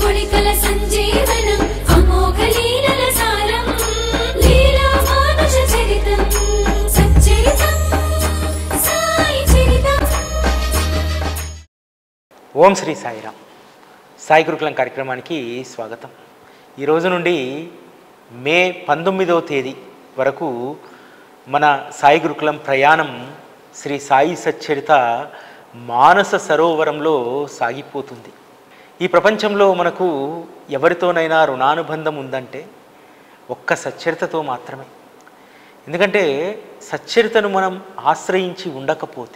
కొడికల సంజీవనం అమోఘ లీలల సారం లీలా మానుష చరితం సచ్చరితం సాయి చరితం ఓం శ్రీ సాయిరామ్ సాయి గురుకులం కార్యక్రమానికి స్వాగతం ఈ రోజు నుండి మే పంతొమ్మిదవ తేదీ వరకు మన సాయి గురుకులం ప్రయాణం శ్రీ సాయి సచ్చరిత మానస సరోవరంలో సాగిపోతుంది ఈ ప్రపంచంలో మనకు ఎవరితోనైనా రుణానుబంధం ఉందంటే ఒక్క సచ్చరితతో మాత్రమే ఎందుకంటే సచ్చరితను మనం ఆశ్రయించి ఉండకపోతే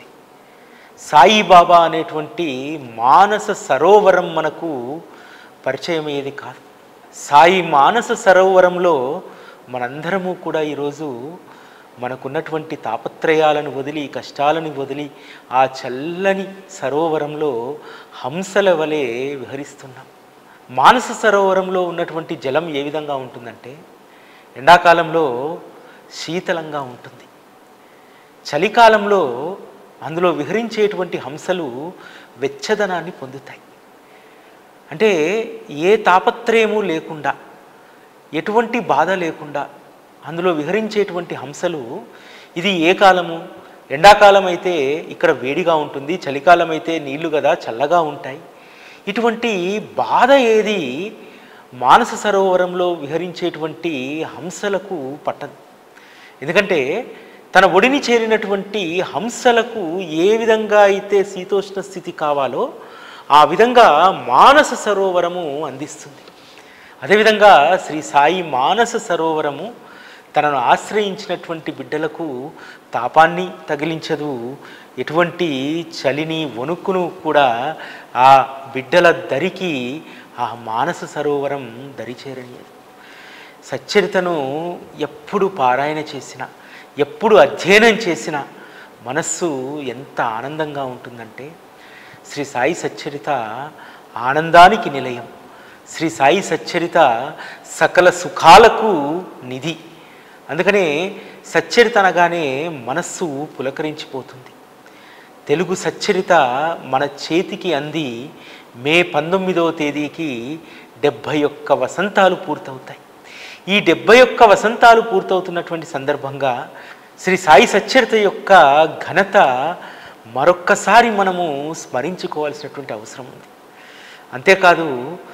సాయిబాబా అనేటువంటి మానస సరోవరం మనకు పరిచయం అయ్యేది కాదు సాయి మానస సరోవరంలో మనందరము కూడా ఈరోజు మనకున్నటువంటి తాపత్రయాలను వదిలి కష్టాలను వదిలి ఆ చల్లని సరోవరంలో హంసల వలె విహరిస్తున్నాం మానస సరోవరంలో ఉన్నటువంటి జలం ఏ విధంగా ఉంటుందంటే ఎండాకాలంలో శీతలంగా ఉంటుంది చలికాలంలో అందులో విహరించేటువంటి హంసలు వెచ్చదనాన్ని పొందుతాయి అంటే ఏ తాపత్రయము లేకుండా ఎటువంటి బాధ లేకుండా అందులో విహరించేటువంటి హంసలు ఇది ఏ కాలము ఎండాకాలం అయితే ఇక్కడ వేడిగా ఉంటుంది చలికాలం అయితే నీళ్లు కదా చల్లగా ఉంటాయి ఇటువంటి బాధ ఏది మానస సరోవరంలో విహరించేటువంటి హంసలకు పట్టదు ఎందుకంటే తన ఒడిని చేరినటువంటి హంసలకు ఏ విధంగా అయితే శీతోష్ణ స్థితి కావాలో ఆ విధంగా మానస సరోవరము అందిస్తుంది అదేవిధంగా శ్రీ సాయి మానస సరోవరము తనను ఆశ్రయించినటువంటి బిడ్డలకు తాపాన్ని తగిలించదు ఎటువంటి చలిని వణుకును కూడా ఆ బిడ్డల దరికి ఆ మానస సరోవరం దరిచేరనియదు సచ్చరితను ఎప్పుడు పారాయణ చేసినా ఎప్పుడు అధ్యయనం చేసినా మనస్సు ఎంత ఆనందంగా ఉంటుందంటే శ్రీ సాయి సచ్చరిత ఆనందానికి నిలయం శ్రీ సాయి సచ్చరిత సకల సుఖాలకు నిధి అందుకనే సచ్చరిత అనగానే మనస్సు పులకరించిపోతుంది తెలుగు సచ్చరిత మన చేతికి అంది మే పంతొమ్మిదవ తేదీకి డెబ్భై ఒక్క వసంతాలు పూర్తవుతాయి ఈ డెబ్భై ఒక్క వసంతాలు పూర్తవుతున్నటువంటి సందర్భంగా శ్రీ సాయి సచ్చరిత యొక్క ఘనత మరొక్కసారి మనము స్మరించుకోవాల్సినటువంటి అవసరం ఉంది అంతేకాదు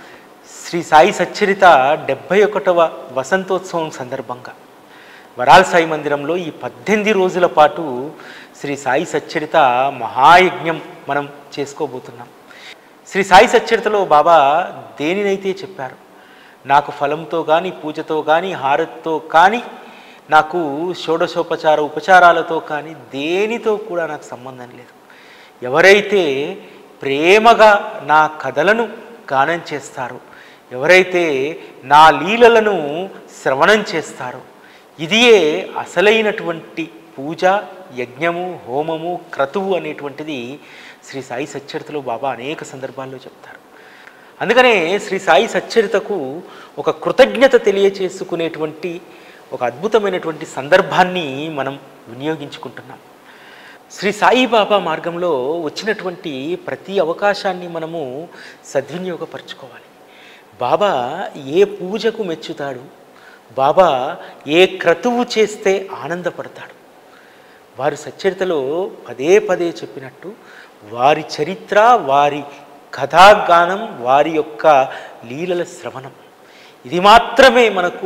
శ్రీ సాయి సచ్చరిత డెబ్భై ఒకటవ వసంతోత్సవం సందర్భంగా వరాల్ సాయి మందిరంలో ఈ పద్దెనిమిది రోజుల పాటు శ్రీ సాయి సచ్చరిత మహాయజ్ఞం మనం చేసుకోబోతున్నాం శ్రీ సాయి సచ్చరితలో బాబా దేనినైతే చెప్పారు నాకు ఫలంతో కానీ పూజతో కానీ హారతితో కానీ నాకు షోడశోపచార ఉపచారాలతో కానీ దేనితో కూడా నాకు సంబంధం లేదు ఎవరైతే ప్రేమగా నా కథలను గానం చేస్తారో ఎవరైతే నా లీలలను శ్రవణం చేస్తారో ఇదియే అసలైనటువంటి పూజ యజ్ఞము హోమము క్రతువు అనేటువంటిది శ్రీ సాయి సచ్చరితలో బాబా అనేక సందర్భాల్లో చెప్తారు అందుకనే శ్రీ సాయి సచ్చరితకు ఒక కృతజ్ఞత తెలియచేసుకునేటువంటి ఒక అద్భుతమైనటువంటి సందర్భాన్ని మనం వినియోగించుకుంటున్నాం శ్రీ సాయిబాబా మార్గంలో వచ్చినటువంటి ప్రతి అవకాశాన్ని మనము సద్వినియోగపరచుకోవాలి బాబా ఏ పూజకు మెచ్చుతాడు బాబా ఏ క్రతువు చేస్తే ఆనందపడతాడు వారు సచ్చరితలో పదే పదే చెప్పినట్టు వారి చరిత్ర వారి కథాగానం వారి యొక్క లీలల శ్రవణం ఇది మాత్రమే మనకు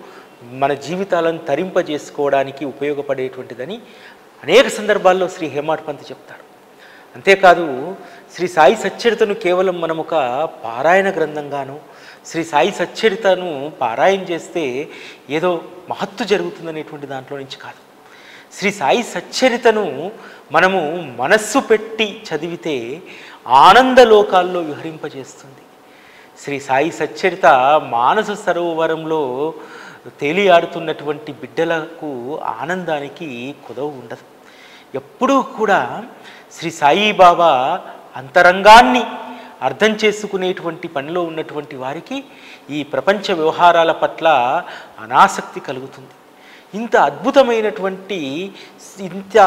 మన జీవితాలను తరింపజేసుకోవడానికి ఉపయోగపడేటువంటిదని అనేక సందర్భాల్లో శ్రీ హేమాడ్ పంత్ చెప్తారు అంతేకాదు శ్రీ సాయి సచ్చరితను కేవలం మనం ఒక పారాయణ గ్రంథంగాను శ్రీ సాయి సచ్చరితను పారాయణ చేస్తే ఏదో మహత్తు జరుగుతుందనేటువంటి దాంట్లో నుంచి కాదు శ్రీ సాయి సచ్చరితను మనము మనస్సు పెట్టి చదివితే ఆనందలోకాల్లో విహరింపజేస్తుంది శ్రీ సాయి సచ్చరిత మానస సరోవరంలో తేలియాడుతున్నటువంటి బిడ్డలకు ఆనందానికి కుదవ ఉండదు ఎప్పుడూ కూడా శ్రీ సాయిబాబా అంతరంగాన్ని అర్థం చేసుకునేటువంటి పనిలో ఉన్నటువంటి వారికి ఈ ప్రపంచ వ్యవహారాల పట్ల అనాసక్తి కలుగుతుంది ఇంత అద్భుతమైనటువంటి ఇంత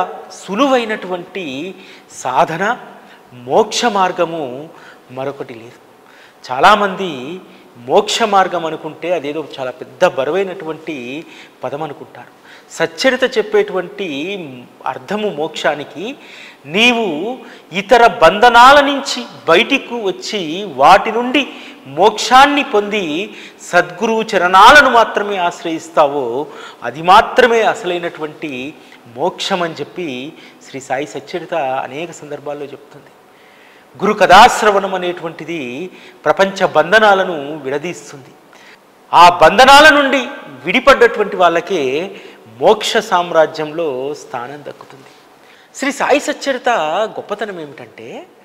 సులువైనటువంటి సాధన మోక్ష మార్గము మరొకటి లేదు చాలామంది మోక్ష మార్గం అనుకుంటే అదేదో చాలా పెద్ద బరువైనటువంటి పదం అనుకుంటారు సచ్చరిత చెప్పేటువంటి అర్థము మోక్షానికి నీవు ఇతర బంధనాల నుంచి బయటికి వచ్చి వాటి నుండి మోక్షాన్ని పొంది సద్గురువు చరణాలను మాత్రమే ఆశ్రయిస్తావో అది మాత్రమే అసలైనటువంటి మోక్షం అని చెప్పి శ్రీ సాయి సచ్చరిత అనేక సందర్భాల్లో చెప్తుంది గురు కథాశ్రవణం అనేటువంటిది ప్రపంచ బంధనాలను విడదీస్తుంది ఆ బంధనాల నుండి విడిపడ్డటువంటి వాళ్ళకే మోక్ష సామ్రాజ్యంలో స్థానం దక్కుతుంది శ్రీ సాయి సచ్చరిత గొప్పతనం ఏమిటంటే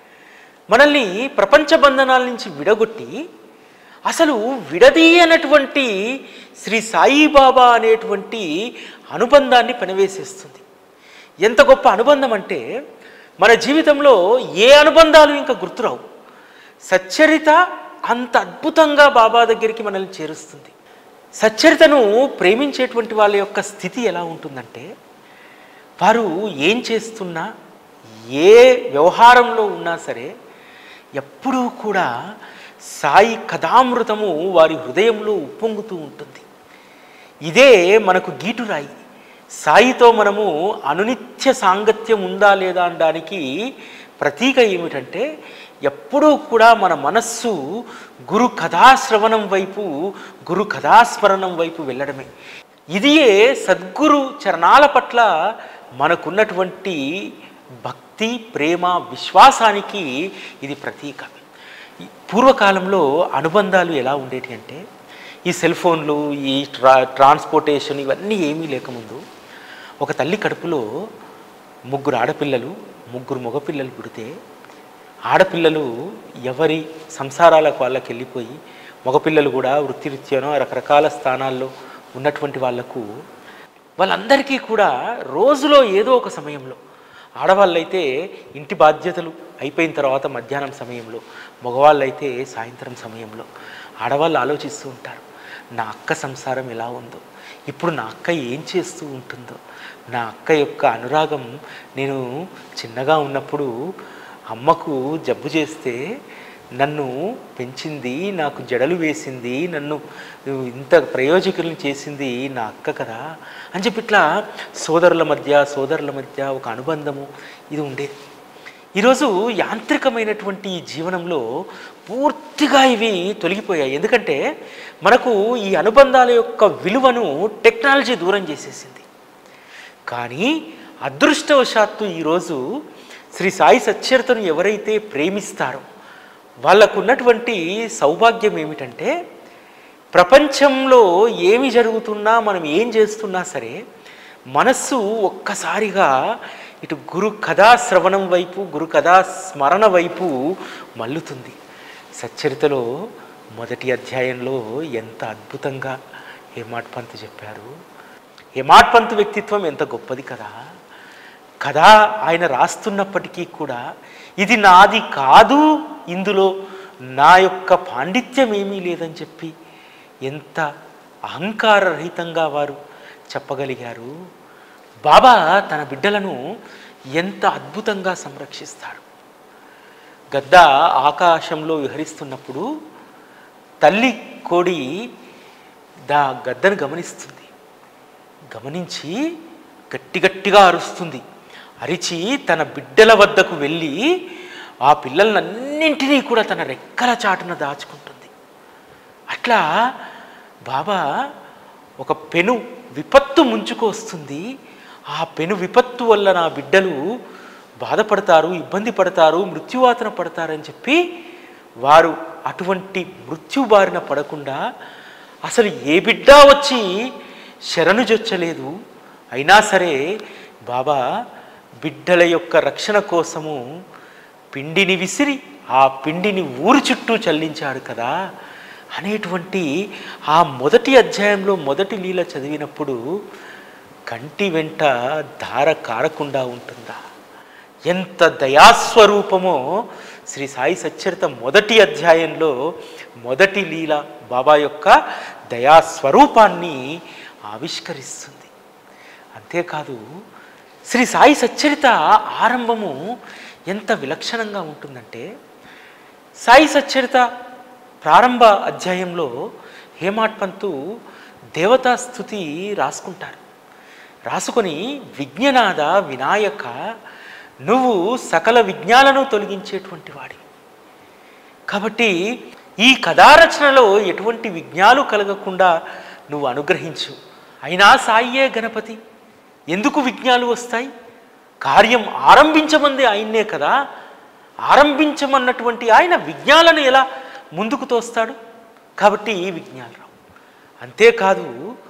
మనల్ని ప్రపంచ బంధనాల నుంచి విడగొట్టి అసలు విడదీయనటువంటి శ్రీ సాయిబాబా అనేటువంటి అనుబంధాన్ని పనివేసేస్తుంది ఎంత గొప్ప అనుబంధం అంటే మన జీవితంలో ఏ అనుబంధాలు ఇంకా గుర్తురావు సచ్చరిత అంత అద్భుతంగా బాబా దగ్గరికి మనల్ని చేరుస్తుంది సచ్చరితను ప్రేమించేటువంటి వాళ్ళ యొక్క స్థితి ఎలా ఉంటుందంటే వారు ఏం చేస్తున్నా ఏ వ్యవహారంలో ఉన్నా సరే ఎప్పుడూ కూడా సాయి కథామృతము వారి హృదయంలో ఉప్పొంగుతూ ఉంటుంది ఇదే మనకు గీటురాయి సాయితో మనము అనునిత్య సాంగత్యం ఉందా లేదా అనడానికి ప్రతీక ఏమిటంటే ఎప్పుడూ కూడా మన మనస్సు గురు కథాశ్రవణం వైపు గురు కథాస్మరణం వైపు వెళ్ళడమే ఇదియే సద్గురు చరణాల పట్ల మనకున్నటువంటి భక్తి ప్రేమ విశ్వాసానికి ఇది ప్రతీక ఈ పూర్వకాలంలో అనుబంధాలు ఎలా ఉండేటి అంటే ఈ సెల్ ఫోన్లు ఈ ట్రా ట్రాన్స్పోర్టేషన్ ఇవన్నీ ఏమీ లేకముందు ఒక తల్లి కడుపులో ముగ్గురు ఆడపిల్లలు ముగ్గురు మగపిల్లలు పుడితే ఆడపిల్లలు ఎవరి సంసారాలకు వాళ్ళకి వెళ్ళిపోయి మగపిల్లలు కూడా వృత్తిరీత్యానో రకరకాల స్థానాల్లో ఉన్నటువంటి వాళ్లకు వాళ్ళందరికీ కూడా రోజులో ఏదో ఒక సమయంలో ఆడవాళ్ళైతే ఇంటి బాధ్యతలు అయిపోయిన తర్వాత మధ్యాహ్నం సమయంలో మగవాళ్ళైతే సాయంత్రం సమయంలో ఆడవాళ్ళు ఆలోచిస్తూ ఉంటారు నా అక్క సంసారం ఎలా ఉందో ఇప్పుడు నా అక్క ఏం చేస్తూ ఉంటుందో నా అక్క యొక్క అనురాగం నేను చిన్నగా ఉన్నప్పుడు అమ్మకు జబ్బు చేస్తే నన్ను పెంచింది నాకు జడలు వేసింది నన్ను ఇంత ప్రయోజకులను చేసింది నా అక్క కదా అని చెప్పి ఇట్లా సోదరుల మధ్య సోదరుల మధ్య ఒక అనుబంధము ఇది ఉండేది ఈరోజు యాంత్రికమైనటువంటి ఈ జీవనంలో పూర్తిగా ఇవి తొలగిపోయాయి ఎందుకంటే మనకు ఈ అనుబంధాల యొక్క విలువను టెక్నాలజీ దూరం చేసేసింది కానీ అదృష్టవశాత్తు ఈరోజు శ్రీ సాయి సచ్చరితను ఎవరైతే ప్రేమిస్తారో వాళ్ళకు ఉన్నటువంటి సౌభాగ్యం ఏమిటంటే ప్రపంచంలో ఏమి జరుగుతున్నా మనం ఏం చేస్తున్నా సరే మనస్సు ఒక్కసారిగా ఇటు గురు కథా శ్రవణం వైపు గురు కథా స్మరణ వైపు మల్లుతుంది సచ్చరితలో మొదటి అధ్యాయంలో ఎంత అద్భుతంగా హేమాడ్ పంత్ చెప్పారు హేమాడ్ పంత్ వ్యక్తిత్వం ఎంత గొప్పది కదా కథ ఆయన రాస్తున్నప్పటికీ కూడా ఇది నాది కాదు ఇందులో నా యొక్క పాండిత్యం ఏమీ లేదని చెప్పి ఎంత అహంకారరహితంగా వారు చెప్పగలిగారు బాబా తన బిడ్డలను ఎంత అద్భుతంగా సంరక్షిస్తాడు గద్ద ఆకాశంలో విహరిస్తున్నప్పుడు తల్లి కోడి దా గద్దను గమనిస్తుంది గమనించి గట్టి గట్టిగా అరుస్తుంది అరిచి తన బిడ్డల వద్దకు వెళ్ళి ఆ పిల్లలన్నింటినీ కూడా తన రెక్కల చాటున దాచుకుంటుంది అట్లా బాబా ఒక పెను విపత్తు ముంచుకు వస్తుంది ఆ పెను విపత్తు వల్ల నా బిడ్డలు బాధపడతారు ఇబ్బంది పడతారు మృత్యువాతన పడతారని చెప్పి వారు అటువంటి మృత్యు బారిన పడకుండా అసలు ఏ బిడ్డ వచ్చి శరణు జొచ్చలేదు అయినా సరే బాబా బిడ్డల యొక్క రక్షణ కోసము పిండిని విసిరి ఆ పిండిని ఊరి చుట్టూ చల్లించాడు కదా అనేటువంటి ఆ మొదటి అధ్యాయంలో మొదటి లీల చదివినప్పుడు కంటి వెంట ధార కారకుండా ఉంటుందా ఎంత దయాస్వరూపమో శ్రీ సాయి సచ్చరిత మొదటి అధ్యాయంలో మొదటి లీల బాబా యొక్క దయాస్వరూపాన్ని ఆవిష్కరిస్తుంది అంతేకాదు శ్రీ సాయి సచ్చరిత ఆరంభము ఎంత విలక్షణంగా ఉంటుందంటే సాయి సచ్చరిత ప్రారంభ అధ్యాయంలో హేమాడ్ పంతు దేవతా స్థుతి రాసుకుంటారు రాసుకొని విజ్ఞనాద వినాయక నువ్వు సకల విజ్ఞాలను తొలగించేటువంటి వాడి కాబట్టి ఈ కథారచనలో ఎటువంటి విఘ్నాలు కలగకుండా నువ్వు అనుగ్రహించు అయినా సాయియే గణపతి ఎందుకు విఘ్నాలు వస్తాయి కార్యం ఆరంభించమంది ఆయన్నే కదా ఆరంభించమన్నటువంటి ఆయన విజ్ఞాలను ఎలా ముందుకు తోస్తాడు కాబట్టి ఈ విజ్ఞాలు రావు అంతేకాదు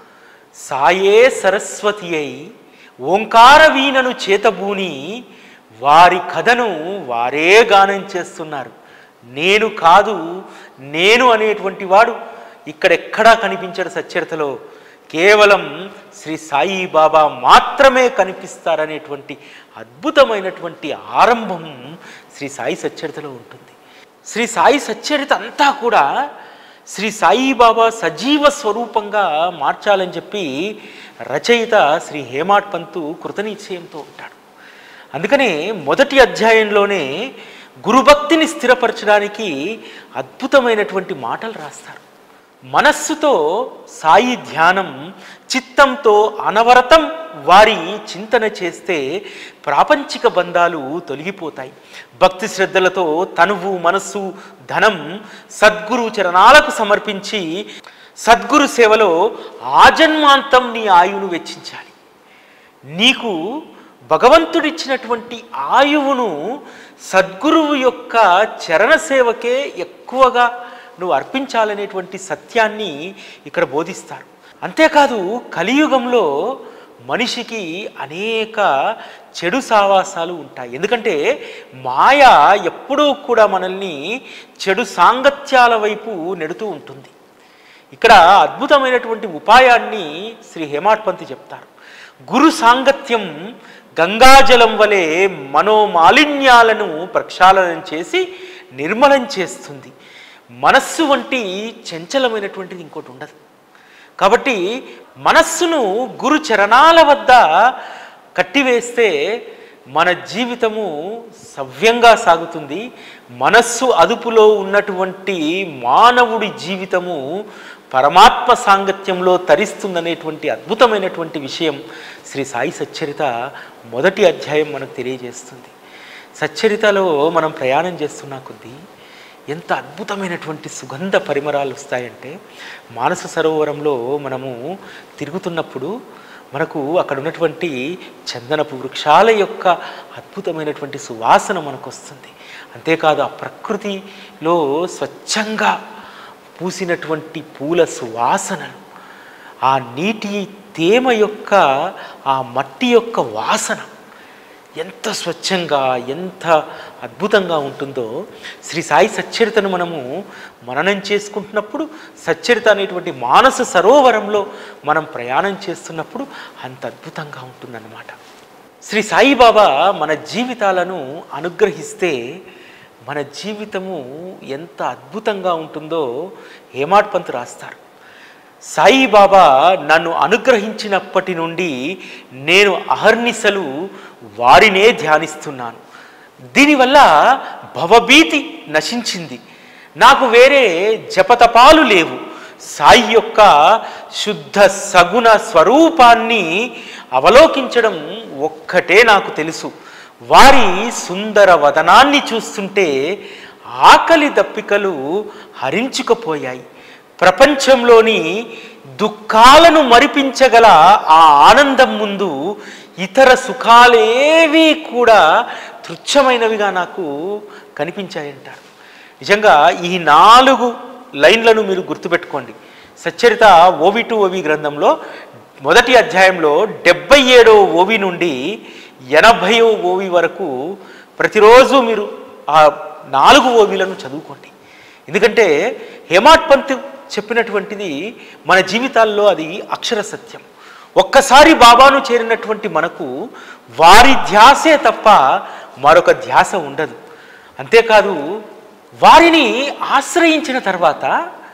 సాయే సరస్వతి అయి ఓంకార వీణను చేతబూని వారి కథను వారే గానం చేస్తున్నారు నేను కాదు నేను అనేటువంటి వాడు ఇక్కడెక్కడా కనిపించడు సచ్చరితలో కేవలం శ్రీ సాయి బాబా మాత్రమే కనిపిస్తారనేటువంటి అద్భుతమైనటువంటి ఆరంభం శ్రీ సాయి సచ్చరితలో ఉంటుంది శ్రీ సాయి సచ్చరిత అంతా కూడా శ్రీ సాయిబాబా సజీవ స్వరూపంగా మార్చాలని చెప్పి రచయిత శ్రీ హేమాడ్ పంతు కృతనిశ్చయంతో ఉంటాడు అందుకనే మొదటి అధ్యాయంలోనే గురుభక్తిని స్థిరపరచడానికి అద్భుతమైనటువంటి మాటలు రాస్తారు మనస్సుతో సాయి ధ్యానం చిత్తంతో అనవరతం వారి చింతన చేస్తే ప్రాపంచిక బంధాలు తొలగిపోతాయి భక్తి శ్రద్ధలతో తనువు మనస్సు ధనం సద్గురు చరణాలకు సమర్పించి సద్గురు సేవలో ఆజన్మాంతం నీ ఆయువును వెచ్చించాలి నీకు భగవంతుడిచ్చినటువంటి ఆయువును సద్గురువు యొక్క చరణ సేవకే ఎక్కువగా నువ్వు అర్పించాలనేటువంటి సత్యాన్ని ఇక్కడ బోధిస్తారు అంతేకాదు కలియుగంలో మనిషికి అనేక చెడు సావాసాలు ఉంటాయి ఎందుకంటే మాయ ఎప్పుడూ కూడా మనల్ని చెడు సాంగత్యాల వైపు నెడుతూ ఉంటుంది ఇక్కడ అద్భుతమైనటువంటి ఉపాయాన్ని శ్రీ హేమాడ్ పంతి చెప్తారు గురు సాంగత్యం గంగాజలం వలె మనోమాలిన్యాలను ప్రక్షాళనం చేసి నిర్మలం చేస్తుంది మనస్సు వంటి చంచలమైనటువంటిది ఇంకోటి ఉండదు కాబట్టి మనస్సును గురు చరణాల వద్ద కట్టివేస్తే మన జీవితము సవ్యంగా సాగుతుంది మనస్సు అదుపులో ఉన్నటువంటి మానవుడి జీవితము పరమాత్మ సాంగత్యంలో తరిస్తుందనేటువంటి అద్భుతమైనటువంటి విషయం శ్రీ సాయి సచ్చరిత మొదటి అధ్యాయం మనకు తెలియజేస్తుంది సచ్చరితలో మనం ప్రయాణం చేస్తున్న కొద్దీ ఎంత అద్భుతమైనటువంటి సుగంధ పరిమళాలు వస్తాయంటే మానస సరోవరంలో మనము తిరుగుతున్నప్పుడు మనకు అక్కడ ఉన్నటువంటి చందనపు వృక్షాల యొక్క అద్భుతమైనటువంటి సువాసన మనకు వస్తుంది అంతేకాదు ఆ ప్రకృతిలో స్వచ్ఛంగా పూసినటువంటి పూల సువాసనలు ఆ నీటి తేమ యొక్క ఆ మట్టి యొక్క వాసన ఎంత స్వచ్ఛంగా ఎంత అద్భుతంగా ఉంటుందో శ్రీ సాయి సచ్చరితను మనము మననం చేసుకుంటున్నప్పుడు సచ్చరిత అనేటువంటి మానస సరోవరంలో మనం ప్రయాణం చేస్తున్నప్పుడు అంత అద్భుతంగా ఉంటుందన్నమాట శ్రీ సాయిబాబా మన జీవితాలను అనుగ్రహిస్తే మన జీవితము ఎంత అద్భుతంగా ఉంటుందో హేమాడ్ పంత్ రాస్తారు సాయిబాబా నన్ను అనుగ్రహించినప్పటి నుండి నేను అహర్నిశలు వారినే ధ్యానిస్తున్నాను దీనివల్ల భవభీతి నశించింది నాకు వేరే జపతపాలు లేవు సాయి యొక్క శుద్ధ సగుణ స్వరూపాన్ని అవలోకించడం ఒక్కటే నాకు తెలుసు వారి సుందర వదనాన్ని చూస్తుంటే ఆకలి దప్పికలు హరించుకుపోయాయి ప్రపంచంలోని దుఃఖాలను మరిపించగల ఆ ఆనందం ముందు ఇతర సుఖాలేవి కూడా తుచ్చమైనవిగా నాకు కనిపించాయంటారు నిజంగా ఈ నాలుగు లైన్లను మీరు గుర్తుపెట్టుకోండి సచ్చరిత ఓవి టు ఓవి గ్రంథంలో మొదటి అధ్యాయంలో డెబ్బై ఏడో ఓవి నుండి ఎనభైవ ఓవి వరకు ప్రతిరోజు మీరు ఆ నాలుగు ఓవిలను చదువుకోండి ఎందుకంటే హేమాడ్ పంత్ చెప్పినటువంటిది మన జీవితాల్లో అది అక్షర సత్యం ఒక్కసారి బాబాను చేరినటువంటి మనకు వారి ధ్యాసే తప్ప మరొక ధ్యాస ఉండదు అంతేకాదు వారిని ఆశ్రయించిన తర్వాత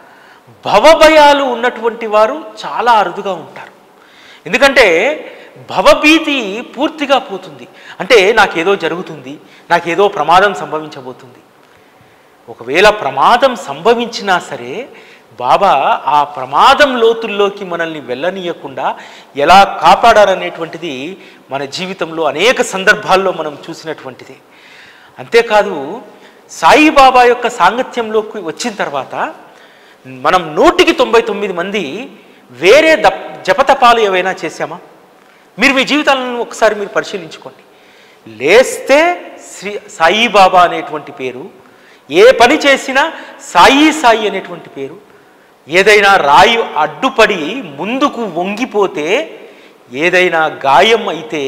భవభయాలు ఉన్నటువంటి వారు చాలా అరుదుగా ఉంటారు ఎందుకంటే భవభీతి పూర్తిగా పోతుంది అంటే నాకేదో జరుగుతుంది నాకేదో ప్రమాదం సంభవించబోతుంది ఒకవేళ ప్రమాదం సంభవించినా సరే బాబా ఆ ప్రమాదం లోతుల్లోకి మనల్ని వెళ్ళనీయకుండా ఎలా కాపాడారనేటువంటిది మన జీవితంలో అనేక సందర్భాల్లో మనం చూసినటువంటిది అంతేకాదు సాయిబాబా యొక్క సాంగత్యంలోకి వచ్చిన తర్వాత మనం నూటికి తొంభై తొమ్మిది మంది వేరే దప్ జపతపాలు ఏవైనా చేశామా మీరు మీ జీవితాలను ఒకసారి మీరు పరిశీలించుకోండి లేస్తే శ్రీ సాయిబాబా అనేటువంటి పేరు ఏ పని చేసినా సాయి సాయి అనేటువంటి పేరు ఏదైనా రాయి అడ్డుపడి ముందుకు వంగిపోతే ఏదైనా గాయం అయితే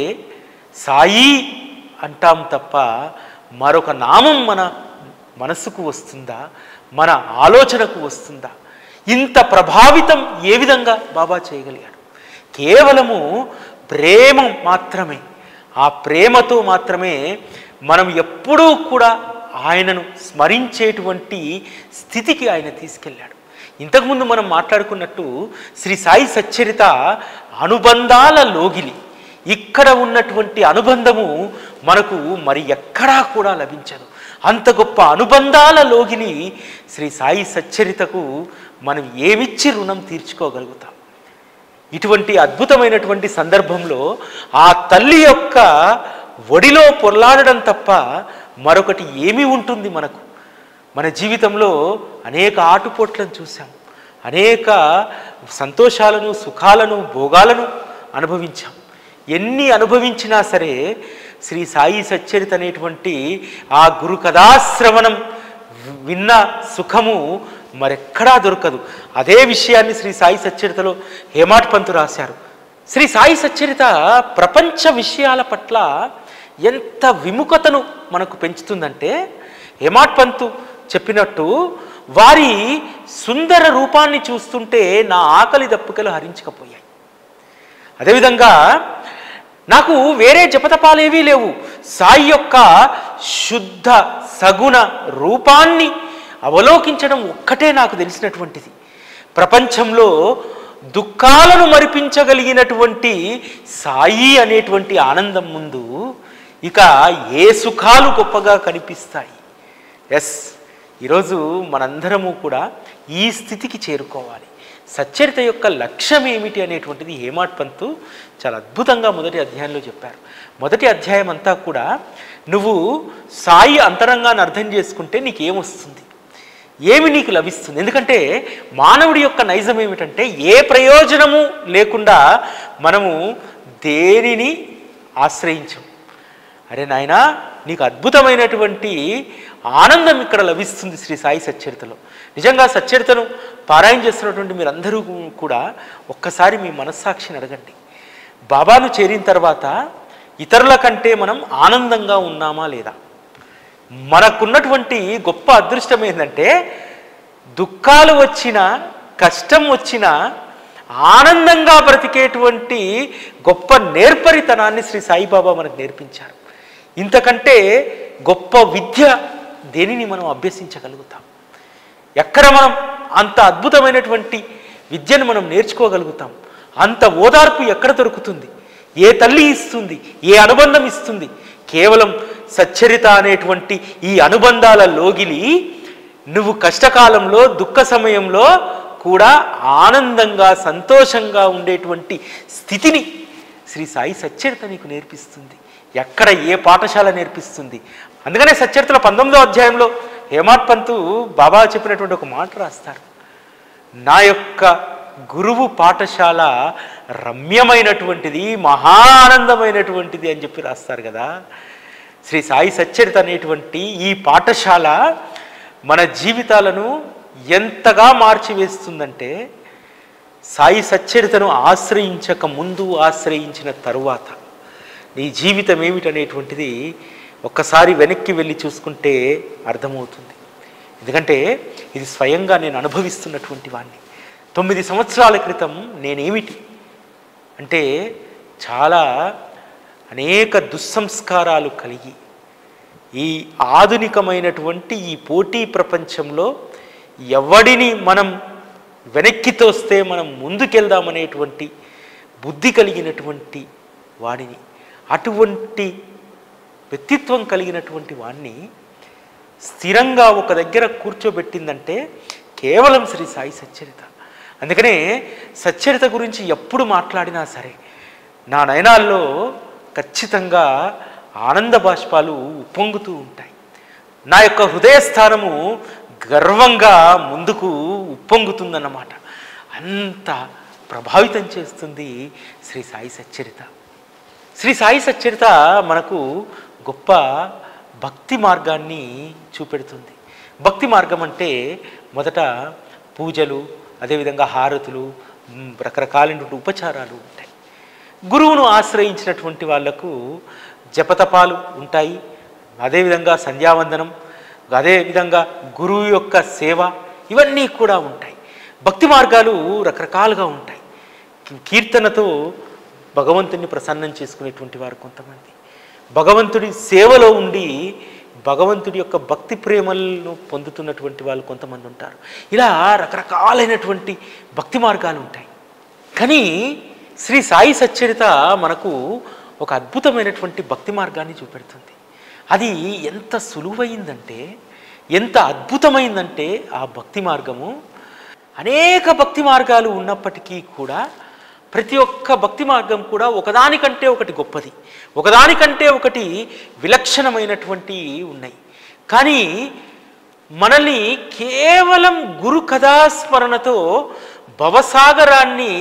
సాయి అంటాం తప్ప మరొక నామం మన మనసుకు వస్తుందా మన ఆలోచనకు వస్తుందా ఇంత ప్రభావితం ఏ విధంగా బాబా చేయగలిగాడు కేవలము ప్రేమ మాత్రమే ఆ ప్రేమతో మాత్రమే మనం ఎప్పుడూ కూడా ఆయనను స్మరించేటువంటి స్థితికి ఆయన తీసుకెళ్ళాడు ఇంతకుముందు మనం మాట్లాడుకున్నట్టు శ్రీ సాయి సచ్చరిత అనుబంధాల లోగిలి ఇక్కడ ఉన్నటువంటి అనుబంధము మనకు మరి ఎక్కడా కూడా లభించదు అంత గొప్ప అనుబంధాల లోగిని శ్రీ సాయి సచ్చరితకు మనం ఏమిచ్చి రుణం తీర్చుకోగలుగుతాం ఇటువంటి అద్భుతమైనటువంటి సందర్భంలో ఆ తల్లి యొక్క ఒడిలో పొర్లాడడం తప్ప మరొకటి ఏమి ఉంటుంది మనకు మన జీవితంలో అనేక ఆటుపోట్లను చూసాం అనేక సంతోషాలను సుఖాలను భోగాలను అనుభవించాం ఎన్ని అనుభవించినా సరే శ్రీ సాయి సచ్చరిత అనేటువంటి ఆ గురు కథాశ్రవణం విన్న సుఖము మరెక్కడా దొరకదు అదే విషయాన్ని శ్రీ సాయి సచ్చరితలో హేమాట్ పంతు రాశారు శ్రీ సాయి సచ్చరిత ప్రపంచ విషయాల పట్ల ఎంత విముఖతను మనకు పెంచుతుందంటే హేమాట్ పంతు చెప్పినట్టు వారి సుందర రూపాన్ని చూస్తుంటే నా ఆకలి దప్పుకలు హరించకపోయాయి అదేవిధంగా నాకు వేరే జపతపాలేవీ లేవు సాయి యొక్క శుద్ధ సగుణ రూపాన్ని అవలోకించడం ఒక్కటే నాకు తెలిసినటువంటిది ప్రపంచంలో దుఃఖాలను మరిపించగలిగినటువంటి సాయి అనేటువంటి ఆనందం ముందు ఇక ఏ సుఖాలు గొప్పగా కనిపిస్తాయి ఎస్ ఈరోజు మనందరము కూడా ఈ స్థితికి చేరుకోవాలి సచ్చరిత యొక్క లక్ష్యం ఏమిటి అనేటువంటిది హేమాట్ పంతు చాలా అద్భుతంగా మొదటి అధ్యాయంలో చెప్పారు మొదటి అధ్యాయం అంతా కూడా నువ్వు సాయి అంతరంగాన్ని అర్థం చేసుకుంటే నీకేమొస్తుంది ఏమి నీకు లభిస్తుంది ఎందుకంటే మానవుడి యొక్క నైజం ఏమిటంటే ఏ ప్రయోజనము లేకుండా మనము దేనిని ఆశ్రయించం అరే నాయనా నీకు అద్భుతమైనటువంటి ఆనందం ఇక్కడ లభిస్తుంది శ్రీ సాయి సచ్చరితలో నిజంగా సచ్చరితను పారాయణ చేస్తున్నటువంటి మీరందరూ కూడా ఒక్కసారి మీ మనస్సాక్షిని అడగండి బాబాను చేరిన తర్వాత ఇతరుల కంటే మనం ఆనందంగా ఉన్నామా లేదా మనకున్నటువంటి గొప్ప అదృష్టం ఏంటంటే దుఃఖాలు వచ్చినా కష్టం వచ్చినా ఆనందంగా బ్రతికేటువంటి గొప్ప నేర్పరితనాన్ని శ్రీ సాయిబాబా మనకు నేర్పించారు ఇంతకంటే గొప్ప విద్య దేనిని మనం అభ్యసించగలుగుతాం ఎక్కడ మనం అంత అద్భుతమైనటువంటి విద్యను మనం నేర్చుకోగలుగుతాం అంత ఓదార్పు ఎక్కడ దొరుకుతుంది ఏ తల్లి ఇస్తుంది ఏ అనుబంధం ఇస్తుంది కేవలం సచ్చరిత అనేటువంటి ఈ అనుబంధాల లోగిలి నువ్వు కష్టకాలంలో దుఃఖ సమయంలో కూడా ఆనందంగా సంతోషంగా ఉండేటువంటి స్థితిని శ్రీ సాయి సచ్చరిత నీకు నేర్పిస్తుంది ఎక్కడ ఏ పాఠశాల నేర్పిస్తుంది అందుకనే సచ్చరితలో పంతొమ్మిదో అధ్యాయంలో హేమాట్ పంతు బాబా చెప్పినటువంటి ఒక మాట రాస్తారు నా యొక్క గురువు పాఠశాల రమ్యమైనటువంటిది మహా ఆనందమైనటువంటిది అని చెప్పి రాస్తారు కదా శ్రీ సాయి సచ్చరిత అనేటువంటి ఈ పాఠశాల మన జీవితాలను ఎంతగా మార్చివేస్తుందంటే సాయి సచ్చరితను ఆశ్రయించక ముందు ఆశ్రయించిన తరువాత నీ జీవితం ఏమిటనేటువంటిది ఒక్కసారి వెనక్కి వెళ్ళి చూసుకుంటే అర్థమవుతుంది ఎందుకంటే ఇది స్వయంగా నేను అనుభవిస్తున్నటువంటి వాడిని తొమ్మిది సంవత్సరాల క్రితం నేనేమిటి అంటే చాలా అనేక దుస్సంస్కారాలు కలిగి ఈ ఆధునికమైనటువంటి ఈ పోటీ ప్రపంచంలో ఎవడిని మనం వెనక్కి తోస్తే మనం ముందుకెళ్దామనేటువంటి బుద్ధి కలిగినటువంటి వాడిని అటువంటి వ్యక్తిత్వం కలిగినటువంటి వాడిని స్థిరంగా ఒక దగ్గర కూర్చోబెట్టిందంటే కేవలం శ్రీ సాయి సచ్చరిత అందుకనే సచ్చరిత గురించి ఎప్పుడు మాట్లాడినా సరే నా నయనాల్లో ఖచ్చితంగా ఆనంద బాష్పాలు ఉప్పొంగుతూ ఉంటాయి నా యొక్క హృదయస్థానము గర్వంగా ముందుకు ఉప్పొంగుతుందన్నమాట అంత ప్రభావితం చేస్తుంది శ్రీ సాయి సచ్చరిత శ్రీ సాయి సచ్చరిత మనకు గొప్ప భక్తి మార్గాన్ని చూపెడుతుంది భక్తి మార్గం అంటే మొదట పూజలు అదేవిధంగా హారతులు మ్, రకరకాలైనటువంటి ఉపచారాలు ఉంటాయి గురువును ఆశ్రయించినటువంటి వాళ్లకు జపతపాలు ఉంటాయి అదేవిధంగా సంధ్యావందనం అదేవిధంగా గురువు యొక్క సేవ ఇవన్నీ కూడా ఉంటాయి భక్తి మార్గాలు రకరకాలుగా ఉంటాయి కీ- కీర్తనతో భగవంతుని ప్రసన్నం చేసుకునేటువంటి వారు కొంతమంది భగవంతుడి సేవలో ఉండి భగవంతుడి యొక్క భక్తి ప్రేమలను పొందుతున్నటువంటి వాళ్ళు కొంతమంది ఉంటారు ఇలా రకరకాలైనటువంటి భక్తి మార్గాలు ఉంటాయి కానీ శ్రీ సాయి సచ్చరిత మనకు ఒక అద్భుతమైనటువంటి భక్తి మార్గాన్ని చూపెడుతుంది అది ఎంత సులువైందంటే ఎంత అద్భుతమైందంటే ఆ భక్తి మార్గము అనేక భక్తి మార్గాలు ఉన్నప్పటికీ కూడా ప్రతి ఒక్క భక్తి మార్గం కూడా ఒకదానికంటే ఒకటి గొప్పది ఒకదానికంటే ఒకటి విలక్షణమైనటువంటి ఉన్నాయి కానీ మనల్ని కేవలం గురు కథాస్మరణతో భవసాగరాన్ని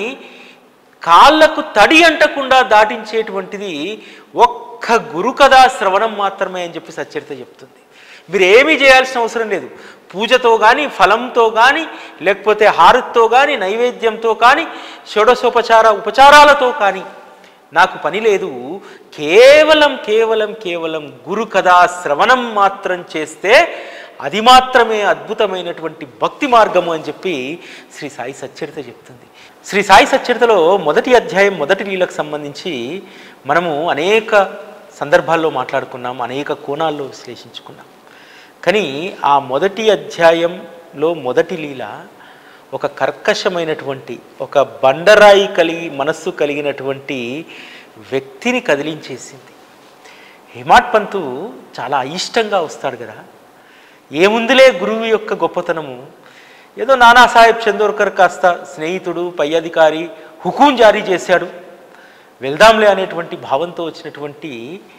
కాళ్ళకు తడి అంటకుండా దాటించేటువంటిది ఒక్క గురు కథా శ్రవణం మాత్రమే అని చెప్పి సచ్చరిత చెప్తుంది మీరు ఏమీ చేయాల్సిన అవసరం లేదు పూజతో కానీ ఫలంతో కానీ లేకపోతే హారతితో కానీ నైవేద్యంతో కానీ షోడశోపచార ఉపచారాలతో కానీ నాకు పని లేదు కేవలం కేవలం కేవలం గురు కథా శ్రవణం మాత్రం చేస్తే అది మాత్రమే అద్భుతమైనటువంటి భక్తి మార్గము అని చెప్పి శ్రీ సాయి సచ్చరిత చెప్తుంది శ్రీ సాయి సచ్చరితలో మొదటి అధ్యాయం మొదటి లీలకు సంబంధించి మనము అనేక సందర్భాల్లో మాట్లాడుకున్నాం అనేక కోణాల్లో విశ్లేషించుకున్నాం కానీ ఆ మొదటి అధ్యాయంలో మొదటి లీల ఒక కర్కశమైనటువంటి ఒక బండరాయి కలిగి మనస్సు కలిగినటువంటి వ్యక్తిని కదిలించేసింది హిమాట్ పంతు చాలా అయిష్టంగా వస్తాడు కదా ఏముందిలే గురువు యొక్క గొప్పతనము ఏదో నానాసాహెబ్ చందోర్కర్ కాస్త స్నేహితుడు పై అధికారి హుకుం జారీ చేశాడు వెళ్దాంలే అనేటువంటి భావంతో వచ్చినటువంటి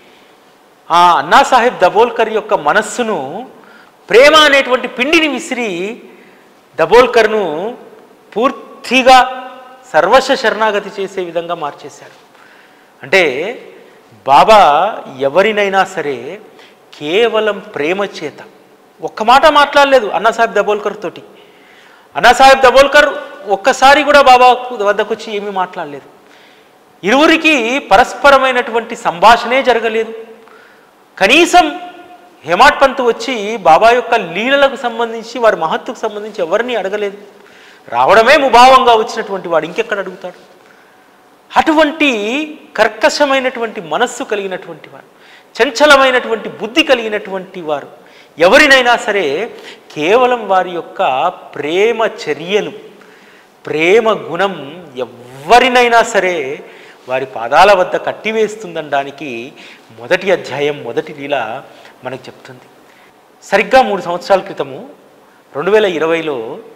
ఆ అన్నాసాహెబ్ దబోల్కర్ యొక్క మనస్సును ప్రేమ అనేటువంటి పిండిని విసిరి దబోల్కర్ను పూర్తిగా సర్వశ శరణాగతి చేసే విధంగా మార్చేశాడు అంటే బాబా ఎవరినైనా సరే కేవలం ప్రేమ చేత ఒక్క మాట మాట్లాడలేదు అన్నాసాహెబ్ దబోల్కర్ తోటి అన్నాసాహెబ్ దబోల్కర్ ఒక్కసారి కూడా బాబా వద్దకు వచ్చి ఏమీ మాట్లాడలేదు ఇరువురికి పరస్పరమైనటువంటి సంభాషణే జరగలేదు కనీసం హేమాట్ పంత్ వచ్చి బాబా యొక్క లీలలకు సంబంధించి వారి మహత్తుకు సంబంధించి ఎవరిని అడగలేదు రావడమే ముభావంగా వచ్చినటువంటి వాడు ఇంకెక్కడ అడుగుతాడు అటువంటి కర్కశమైనటువంటి మనస్సు కలిగినటువంటి వారు చంచలమైనటువంటి బుద్ధి కలిగినటువంటి వారు ఎవరినైనా సరే కేవలం వారి యొక్క ప్రేమ చర్యలు ప్రేమ గుణం ఎవరినైనా సరే వారి పాదాల వద్ద కట్టివేస్తుందనడానికి మొదటి అధ్యాయం మొదటి లీల మనకు చెప్తుంది సరిగ్గా మూడు సంవత్సరాల క్రితము రెండు వేల ఇరవైలో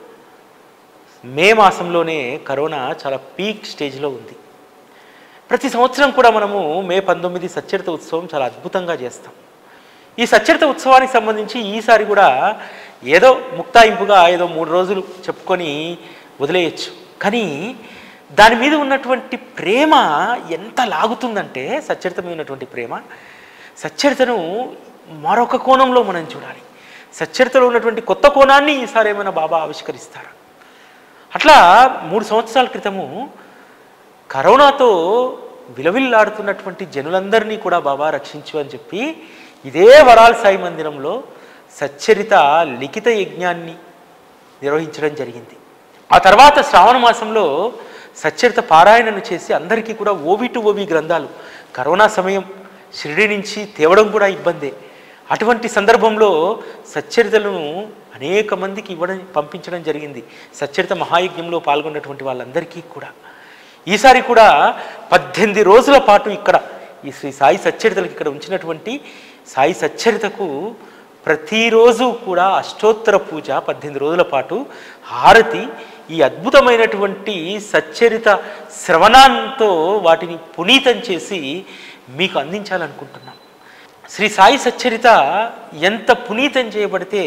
మే మాసంలోనే కరోనా చాలా పీక్ స్టేజ్లో ఉంది ప్రతి సంవత్సరం కూడా మనము మే పంతొమ్మిది సచ్చరిత ఉత్సవం చాలా అద్భుతంగా చేస్తాం ఈ సచ్చరిత ఉత్సవానికి సంబంధించి ఈసారి కూడా ఏదో ముక్తాయింపుగా ఏదో మూడు రోజులు చెప్పుకొని వదిలేయచ్చు కానీ దాని మీద ఉన్నటువంటి ప్రేమ ఎంత లాగుతుందంటే సచ్చరిత మీద ఉన్నటువంటి ప్రేమ సచ్చరితను మరొక కోణంలో మనం చూడాలి సచ్చరితలో ఉన్నటువంటి కొత్త కోణాన్ని ఈసారి ఏమైనా బాబా ఆవిష్కరిస్తారా అట్లా మూడు సంవత్సరాల క్రితము కరోనాతో విలవిల్లాడుతున్నటువంటి జనులందరినీ కూడా బాబా రక్షించు అని చెప్పి ఇదే వరాల సాయి మందిరంలో సచ్చరిత లిఖిత యజ్ఞాన్ని నిర్వహించడం జరిగింది ఆ తర్వాత శ్రావణ మాసంలో సచ్చరిత పారాయణను చేసి అందరికీ కూడా ఓవి టు ఓవి గ్రంథాలు కరోనా సమయం షిరిడి నుంచి తేవడం కూడా ఇబ్బందే అటువంటి సందర్భంలో సచ్చరితలను అనేక మందికి ఇవ్వడం పంపించడం జరిగింది సచ్చరిత మహాయజ్ఞంలో పాల్గొన్నటువంటి వాళ్ళందరికీ కూడా ఈసారి కూడా పద్దెనిమిది రోజుల పాటు ఇక్కడ ఈ శ్రీ సాయి సచ్చరితలకు ఇక్కడ ఉంచినటువంటి సాయి సచ్చరితకు ప్రతిరోజు కూడా అష్టోత్తర పూజ పద్దెనిమిది రోజుల పాటు హారతి ఈ అద్భుతమైనటువంటి సచ్చరిత శ్రవణంతో వాటిని పునీతం చేసి మీకు అందించాలనుకుంటున్నాం శ్రీ సాయి సచ్చరిత ఎంత పునీతం చేయబడితే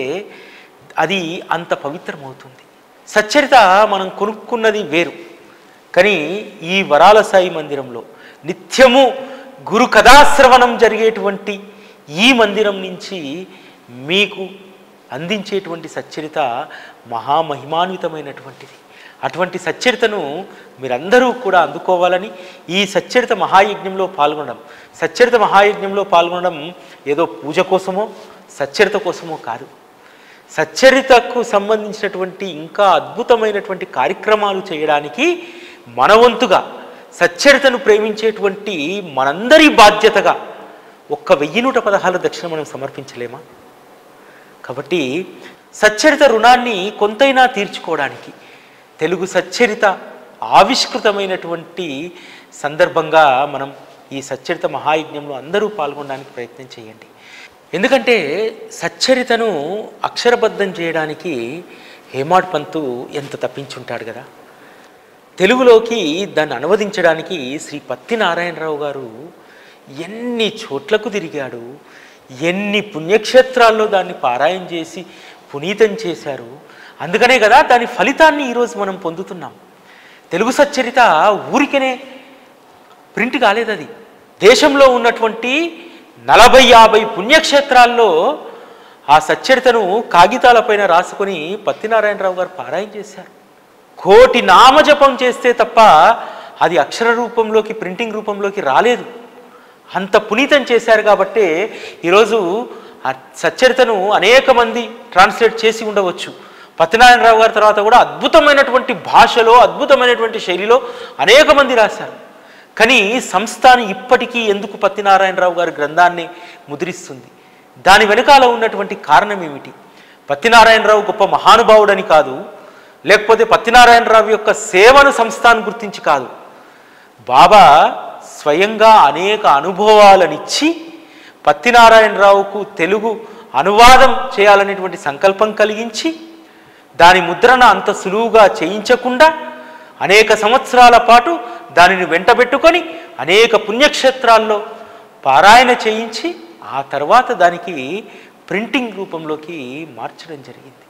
అది అంత పవిత్రమవుతుంది సచ్చరిత మనం కొనుక్కున్నది వేరు కానీ ఈ వరాల సాయి మందిరంలో నిత్యము గురు కథాశ్రవణం జరిగేటువంటి ఈ మందిరం నుంచి మీకు అందించేటువంటి సచ్చరిత మహామహిమాన్వితమైనటువంటిది అటువంటి సచ్చరితను మీరందరూ కూడా అందుకోవాలని ఈ సచ్చరిత మహాయజ్ఞంలో పాల్గొనడం సచ్చరిత మహాయజ్ఞంలో పాల్గొనడం ఏదో పూజ కోసమో సచ్చరిత కోసమో కాదు సచ్చరితకు సంబంధించినటువంటి ఇంకా అద్భుతమైనటువంటి కార్యక్రమాలు చేయడానికి మనవంతుగా సచ్చరితను ప్రేమించేటువంటి మనందరి బాధ్యతగా ఒక్క వెయ్యి నూట పదహారు దక్షిణ మనం సమర్పించలేమా కాబట్టి సచ్చరిత రుణాన్ని కొంతైనా తీర్చుకోవడానికి తెలుగు సచ్చరిత ఆవిష్కృతమైనటువంటి సందర్భంగా మనం ఈ సచ్చరిత మహాయజ్ఞంలో అందరూ పాల్గొనడానికి ప్రయత్నం చేయండి ఎందుకంటే సచ్చరితను అక్షరబద్ధం చేయడానికి హేమాడ్ పంతు ఎంత తప్పించుంటాడు కదా తెలుగులోకి దాన్ని అనువదించడానికి శ్రీ పత్తి నారాయణరావు గారు ఎన్ని చోట్లకు తిరిగాడు ఎన్ని పుణ్యక్షేత్రాల్లో దాన్ని పారాయణ చేసి పునీతం చేశారు అందుకనే కదా దాని ఫలితాన్ని ఈరోజు మనం పొందుతున్నాం తెలుగు సచ్చరిత ఊరికనే ప్రింట్ కాలేదు అది దేశంలో ఉన్నటువంటి నలభై యాభై పుణ్యక్షేత్రాల్లో ఆ సచ్చరితను కాగితాలపైన రాసుకొని పత్తినారాయణరావు గారు పారాయణ చేశారు కోటి నామజపం చేస్తే తప్ప అది అక్షర రూపంలోకి ప్రింటింగ్ రూపంలోకి రాలేదు అంత పునీతం చేశారు కాబట్టి ఈరోజు ఆ సచ్చరితను అనేక మంది ట్రాన్స్లేట్ చేసి ఉండవచ్చు పత్యనారాయణరావు గారి తర్వాత కూడా అద్భుతమైనటువంటి భాషలో అద్భుతమైనటువంటి శైలిలో అనేక మంది రాశారు కానీ సంస్థానం ఇప్పటికీ ఎందుకు పత్తినారాయణరావు గారి గ్రంథాన్ని ముద్రిస్తుంది దాని వెనకాల ఉన్నటువంటి కారణం ఏమిటి పత్తినారాయణరావు గొప్ప మహానుభావుడని కాదు లేకపోతే పత్తినారాయణరావు యొక్క సేవను సంస్థానం గుర్తించి కాదు బాబా స్వయంగా అనేక అనుభవాలనిచ్చి పత్తినారాయణరావుకు తెలుగు అనువాదం చేయాలనేటువంటి సంకల్పం కలిగించి దాని ముద్రణ అంత సులువుగా చేయించకుండా అనేక సంవత్సరాల పాటు దానిని వెంటబెట్టుకొని అనేక పుణ్యక్షేత్రాల్లో పారాయణ చేయించి ఆ తర్వాత దానికి ప్రింటింగ్ రూపంలోకి మార్చడం జరిగింది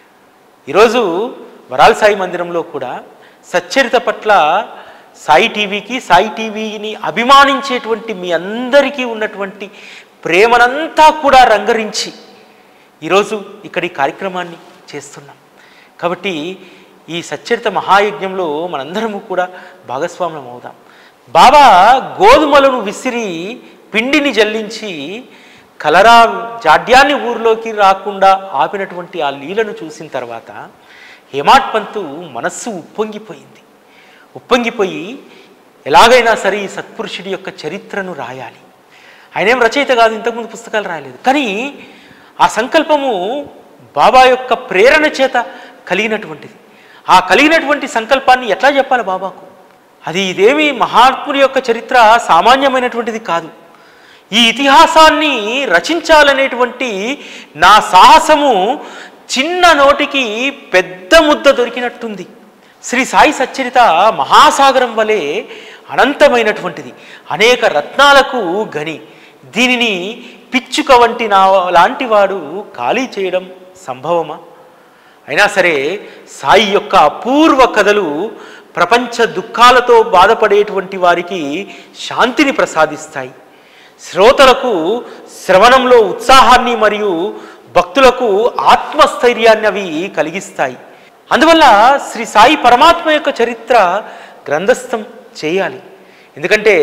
ఈరోజు వరాల్ సాయి మందిరంలో కూడా సచ్చరిత పట్ల సాయి టీవీకి సాయి టీవీని అభిమానించేటువంటి మీ అందరికీ ఉన్నటువంటి ప్రేమనంతా కూడా రంగరించి ఈరోజు ఇక్కడ ఈ కార్యక్రమాన్ని చేస్తున్నాం కాబట్టి ఈ సచ్చరిత మహాయజ్ఞంలో మనందరము కూడా భాగస్వాములం అవుదాం బాబా గోధుమలను విసిరి పిండిని జల్లించి కలరా జాడ్యాన్ని ఊరిలోకి రాకుండా ఆపినటువంటి ఆ లీలను చూసిన తర్వాత హేమాట్ పంతు మనస్సు ఉప్పొంగిపోయింది ఉప్పొంగిపోయి ఎలాగైనా సరే ఈ సత్పురుషుడి యొక్క చరిత్రను రాయాలి ఆయన ఏం రచయిత కాదు ఇంతకుముందు పుస్తకాలు రాయలేదు కానీ ఆ సంకల్పము బాబా యొక్క ప్రేరణ చేత కలిగినటువంటిది ఆ కలిగినటువంటి సంకల్పాన్ని ఎట్లా చెప్పాలి బాబాకు అది ఇదేమి మహాత్ముడి యొక్క చరిత్ర సామాన్యమైనటువంటిది కాదు ఈ ఇతిహాసాన్ని రచించాలనేటువంటి నా సాహసము చిన్న నోటికి పెద్ద ముద్ద దొరికినట్టుంది శ్రీ సాయి సచ్చరిత మహాసాగరం వలె అనంతమైనటువంటిది అనేక రత్నాలకు గని దీనిని పిచ్చుక వంటి నా లాంటి వాడు ఖాళీ చేయడం సంభవమా అయినా సరే సాయి యొక్క అపూర్వ కథలు ప్రపంచ దుఃఖాలతో బాధపడేటువంటి వారికి శాంతిని ప్రసాదిస్తాయి శ్రోతలకు శ్రవణంలో ఉత్సాహాన్ని మరియు భక్తులకు ఆత్మస్థైర్యాన్ని అవి కలిగిస్తాయి అందువల్ల శ్రీ సాయి పరమాత్మ యొక్క చరిత్ర గ్రంథస్థం చేయాలి ఎందుకంటే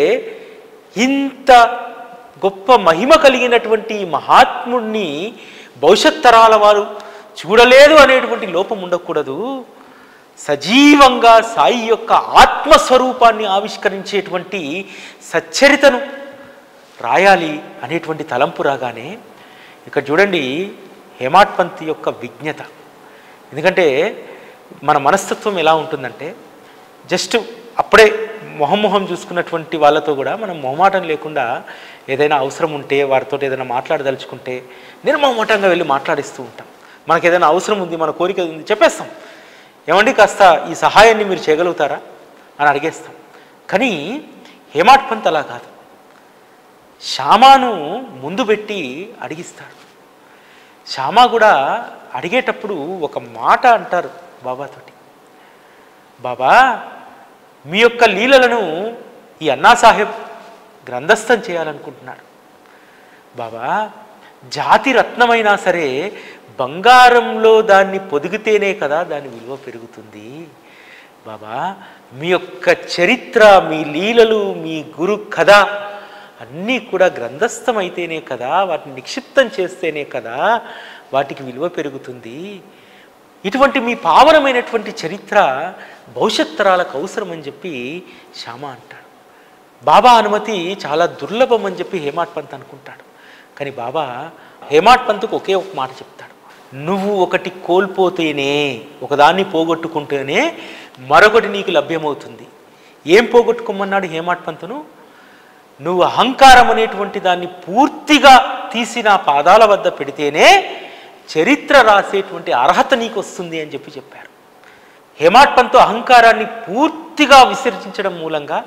ఇంత గొప్ప మహిమ కలిగినటువంటి ఈ మహాత్ముడిని భవిష్యత్ తరాల వారు చూడలేదు అనేటువంటి లోపం ఉండకూడదు సజీవంగా సాయి యొక్క ఆత్మస్వరూపాన్ని ఆవిష్కరించేటువంటి సచ్చరితను రాయాలి అనేటువంటి తలంపు రాగానే ఇక్కడ చూడండి హేమాడ్ పంత్ యొక్క విజ్ఞత ఎందుకంటే మన మనస్తత్వం ఎలా ఉంటుందంటే జస్ట్ అప్పుడే మొహం మొహం చూసుకున్నటువంటి వాళ్ళతో కూడా మనం మొహమాటం లేకుండా ఏదైనా అవసరం ఉంటే వారితో ఏదైనా మాట్లాడదలుచుకుంటే నిర్మమటంగా వెళ్ళి మాట్లాడిస్తూ ఉంటాం మనకు ఏదైనా అవసరం ఉంది మన కోరిక ఉంది చెప్పేస్తాం ఏమండి కాస్త ఈ సహాయాన్ని మీరు చేయగలుగుతారా అని అడిగేస్తాం కానీ హేమాడ్ పంత్ అలా కాదు శ్యామాను ముందు పెట్టి అడిగిస్తాడు శ్యామ కూడా అడిగేటప్పుడు ఒక మాట అంటారు బాబాతోటి బాబా మీ యొక్క లీలలను ఈ అన్నా సాహెబ్ గ్రంథస్థం చేయాలనుకుంటున్నాడు బాబా జాతి రత్నమైనా సరే బంగారంలో దాన్ని పొదిగితేనే కదా దాని విలువ పెరుగుతుంది బాబా మీ యొక్క చరిత్ర మీ లీలలు మీ గురు కథ అన్నీ కూడా గ్రంథస్థమైతేనే కదా వాటిని నిక్షిప్తం చేస్తేనే కదా వాటికి విలువ పెరుగుతుంది ఇటువంటి మీ పావనమైనటువంటి చరిత్ర భవిష్యత్ తరాలకు అవసరం అని చెప్పి శ్యామ అంటాడు బాబా అనుమతి చాలా దుర్లభం అని చెప్పి హేమాడ్ పంత్ అనుకుంటాడు కానీ బాబా హేమాడ్ పంత్కు ఒకే ఒక మాట చెప్తాడు నువ్వు ఒకటి కోల్పోతేనే ఒకదాన్ని పోగొట్టుకుంటేనే మరొకటి నీకు లభ్యమవుతుంది ఏం పోగొట్టుకోమన్నాడు హేమాడ్ పంతును నువ్వు అహంకారం అనేటువంటి దాన్ని పూర్తిగా తీసి నా పాదాల వద్ద పెడితేనే చరిత్ర రాసేటువంటి అర్హత నీకు వస్తుంది అని చెప్పి చెప్పారు హేమాడ్ పంతు అహంకారాన్ని పూర్తిగా విసర్జించడం మూలంగా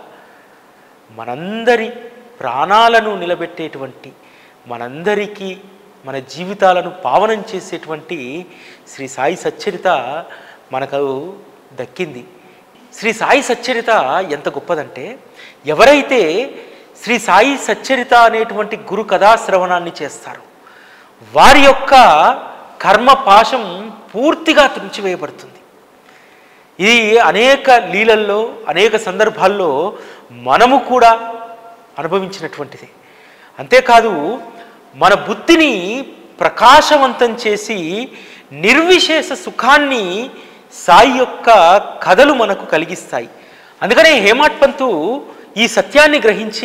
మనందరి ప్రాణాలను నిలబెట్టేటువంటి మనందరికీ మన జీవితాలను పావనం చేసేటువంటి శ్రీ సాయి సచ్చరిత మనకు దక్కింది శ్రీ సాయి సచ్చరిత ఎంత గొప్పదంటే ఎవరైతే శ్రీ సాయి సచ్చరిత అనేటువంటి గురు కథాశ్రవణాన్ని చేస్తారో వారి యొక్క కర్మ పాశం పూర్తిగా తుంచివేయబడుతుంది ఇది అనేక లీలల్లో అనేక సందర్భాల్లో మనము కూడా అనుభవించినటువంటిది అంతేకాదు మన బుద్ధిని ప్రకాశవంతం చేసి నిర్విశేష సుఖాన్ని సాయి యొక్క కథలు మనకు కలిగిస్తాయి అందుకనే హేమాడ్ పంతు ఈ సత్యాన్ని గ్రహించి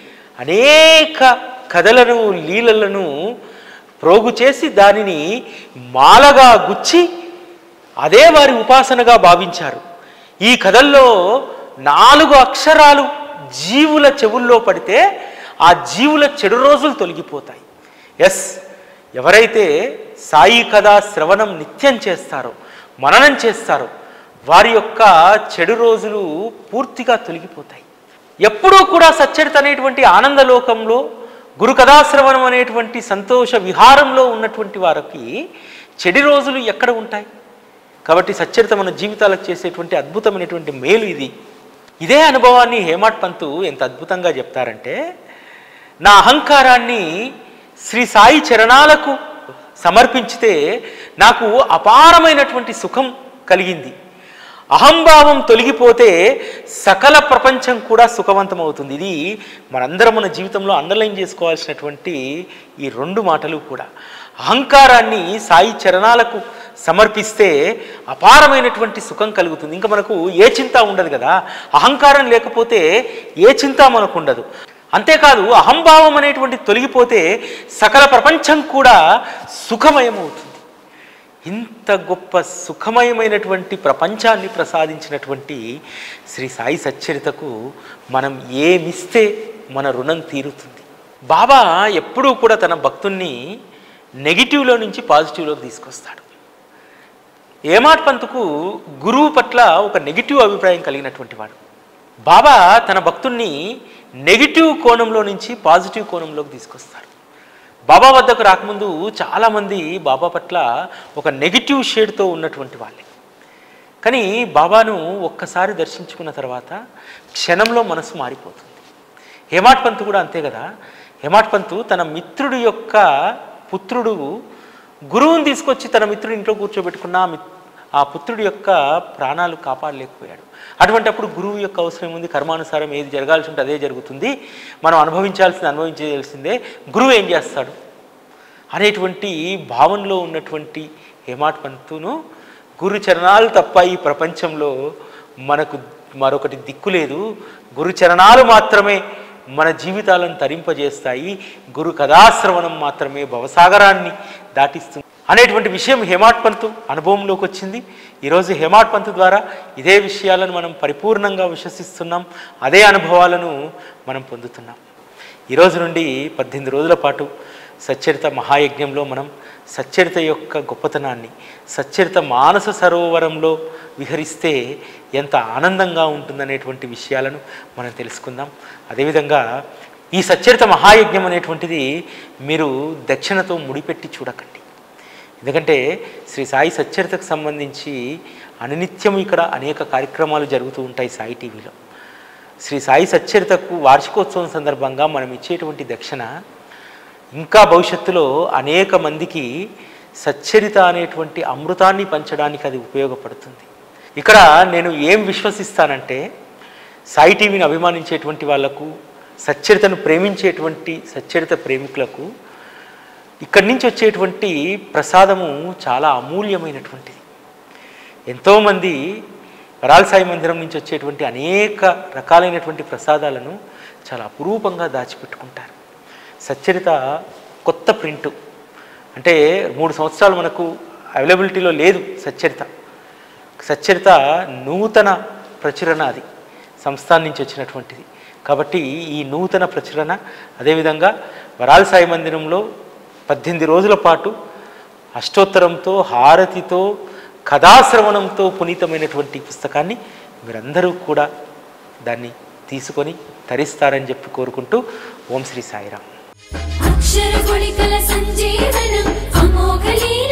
అనేక కథలను లీలలను ప్రోగు చేసి దానిని మాలగా గుచ్చి అదే వారి ఉపాసనగా భావించారు ఈ కథల్లో నాలుగు అక్షరాలు జీవుల చెవుల్లో పడితే ఆ జీవుల చెడు రోజులు తొలగిపోతాయి ఎస్ ఎవరైతే సాయి కథ శ్రవణం నిత్యం చేస్తారో మననం చేస్తారో వారి యొక్క చెడు రోజులు పూర్తిగా తొలగిపోతాయి ఎప్పుడూ కూడా సచ్చరిత అనేటువంటి ఆనందలోకంలో గురు కథాశ్రవణం అనేటువంటి సంతోష విహారంలో ఉన్నటువంటి వారికి చెడు రోజులు ఎక్కడ ఉంటాయి కాబట్టి సచ్చరిత మన జీవితాలకు చేసేటువంటి అద్భుతమైనటువంటి మేలు ఇది ఇదే అనుభవాన్ని హేమాడ్ పంతు ఎంత అద్భుతంగా చెప్తారంటే నా అహంకారాన్ని శ్రీ సాయి చరణాలకు సమర్పించితే నాకు అపారమైనటువంటి సుఖం కలిగింది అహంభావం తొలగిపోతే సకల ప్రపంచం కూడా సుఖవంతమవుతుంది ఇది మనందరం మన జీవితంలో అండర్లైన్ చేసుకోవాల్సినటువంటి ఈ రెండు మాటలు కూడా అహంకారాన్ని సాయి చరణాలకు సమర్పిస్తే అపారమైనటువంటి సుఖం కలుగుతుంది ఇంకా మనకు ఏ చింత ఉండదు కదా అహంకారం లేకపోతే ఏ చింత మనకు ఉండదు అంతేకాదు అహంభావం అనేటువంటి తొలగిపోతే సకల ప్రపంచం కూడా సుఖమయమవుతుంది ఇంత గొప్ప సుఖమయమైనటువంటి ప్రపంచాన్ని ప్రసాదించినటువంటి శ్రీ సాయి సచ్చరితకు మనం ఏమిస్తే మన రుణం తీరుతుంది బాబా ఎప్పుడూ కూడా తన భక్తుణ్ణి నెగిటివ్లో నుంచి పాజిటివ్లోకి తీసుకొస్తాడు ఏమాట్ పంతుకు గురువు పట్ల ఒక నెగిటివ్ అభిప్రాయం కలిగినటువంటి వాడు బాబా తన భక్తుణ్ణి నెగిటివ్ కోణంలో నుంచి పాజిటివ్ కోణంలోకి తీసుకొస్తాడు బాబా వద్దకు రాకముందు చాలామంది బాబా పట్ల ఒక నెగిటివ్ షేడ్తో ఉన్నటువంటి వాళ్ళే కానీ బాబాను ఒక్కసారి దర్శించుకున్న తర్వాత క్షణంలో మనసు మారిపోతుంది హేమాట్ పంతు కూడా అంతే కదా హేమాట్ పంతు తన మిత్రుడి యొక్క పుత్రుడు గురువుని తీసుకొచ్చి తన మిత్రుడి ఇంట్లో కూర్చోబెట్టుకున్న ఆ మిత్- ఆ పుత్రుడి యొక్క ప్రాణాలు కాపాడలేకపోయాడు అటువంటి అప్పుడు గురువు యొక్క అవసరం ఉంది కర్మానుసారం ఏది జరగాల్సి ఉంటే అదే జరుగుతుంది మనం అనుభవించాల్సింది అనుభవించాల్సిందే గురువు ఏం చేస్తాడు అనేటువంటి భావనలో ఉన్నటువంటి హేమాట్ పంతును గురు చరణాలు తప్ప ఈ ప్రపంచంలో మనకు మరొకటి దిక్కు లేదు గురు చరణాలు మాత్రమే మన జీవితాలను తరింపజేస్తాయి గురు కథాశ్రవణం మాత్రమే భవసాగరాన్ని దాటిస్తుంది అనేటువంటి విషయం హేమాడ్ పంతు అనుభవంలోకి వచ్చింది ఈరోజు హేమాడ్ పంతు ద్వారా ఇదే విషయాలను మనం పరిపూర్ణంగా విశ్వసిస్తున్నాం అదే అనుభవాలను మనం పొందుతున్నాం ఈరోజు నుండి పద్దెనిమిది రోజుల పాటు సచ్చరిత మహాయజ్ఞంలో మనం సచ్చరిత యొక్క గొప్పతనాన్ని సచ్చరిత మానస సరోవరంలో విహరిస్తే ఎంత ఆనందంగా ఉంటుందనేటువంటి విషయాలను మనం తెలుసుకుందాం అదేవిధంగా ఈ సచ్చరిత మహాయజ్ఞం అనేటువంటిది మీరు దక్షిణతో ముడిపెట్టి చూడకండి ఎందుకంటే శ్రీ సాయి సచ్చరితకు సంబంధించి అనునిత్యం ఇక్కడ అనేక కార్యక్రమాలు జరుగుతూ ఉంటాయి సాయి టీవీలో శ్రీ సాయి సచ్చరితకు వార్షికోత్సవం సందర్భంగా మనం ఇచ్చేటువంటి దక్షిణ ఇంకా భవిష్యత్తులో అనేక మందికి సచ్చరిత అనేటువంటి అమృతాన్ని పంచడానికి అది ఉపయోగపడుతుంది ఇక్కడ నేను ఏం విశ్వసిస్తానంటే సాయి టీవీని అభిమానించేటువంటి వాళ్లకు సచ్చరితను ప్రేమించేటువంటి సచ్చరిత ప్రేమికులకు ఇక్కడి నుంచి వచ్చేటువంటి ప్రసాదము చాలా అమూల్యమైనటువంటిది ఎంతోమంది వరాల సాయి మందిరం నుంచి వచ్చేటువంటి అనేక రకాలైనటువంటి ప్రసాదాలను చాలా అపురూపంగా దాచిపెట్టుకుంటారు సచ్చరిత కొత్త ప్రింటు అంటే మూడు సంవత్సరాలు మనకు అవైలబిలిటీలో లేదు సచ్చరిత సచ్చరిత నూతన ప్రచురణ అది సంస్థాన్ నుంచి వచ్చినటువంటిది కాబట్టి ఈ నూతన ప్రచురణ అదేవిధంగా వరాల సాయి మందిరంలో పద్దెనిమిది రోజుల పాటు అష్టోత్తరంతో హారతితో కథాశ్రవణంతో పునీతమైనటువంటి పుస్తకాన్ని మీరందరూ కూడా దాన్ని తీసుకొని తరిస్తారని చెప్పి కోరుకుంటూ ఓం శ్రీ సాయిరామ్ అక్షర గుళికల సంజీవనం అమోఘ లీల